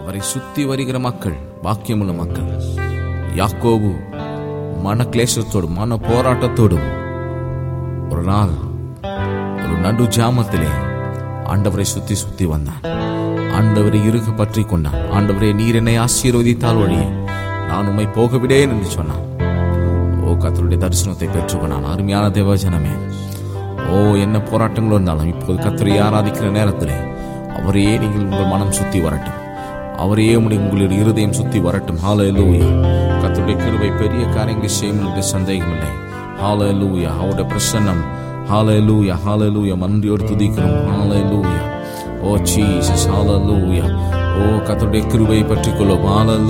அவரை சுத்தி வருகிற மக்கள் பாக்கியமுள்ள மக்கள் யாக்கோபு மன கிளேசத்தோடும் மன போராட்டத்தோடும் ஒரு நாள் ஒரு நடு ஜாமத்திலே ஆண்டவரை சுத்தி சுத்தி வந்தான் ஆண்டவரை இறுக பற்றி கொண்டான் ஆண்டவரே நீர் என்னை ஆசீர்வதித்தால் ஒழிய நான் உம்மை போக விடேன் என்று சொன்னான் ஓ கத்தருடைய தரிசனத்தை பெற்றுக்கொண்டான் அருமையான தேவஜனமே ஓ என்ன போராட்டங்கள் இருந்தாலும் இப்போது கத்தரை ஆராதிக்கிற நேரத்திலே அவரையே நீங்கள் உங்கள் மனம் சுத்தி வரட்டும் அவரையே உடைய உங்களுடைய இருதயம் சுத்தி வரட்டும் ஹalleluya கத்தருடைய கிருபை பெரிய காரியங்களை செய்யும் என்று சந்தேகமில்லை ஹalleluya அவருடைய பிரசன்னம் ஹalleluya ஹalleluya நன்றியோடு துதிக்கிறோம் ஹalleluya ஓ ஜீசஸ் ஹalleluya ஓ கத்தருடைய கிருபையை பற்றிக்கொள்ளும் ஹalleluya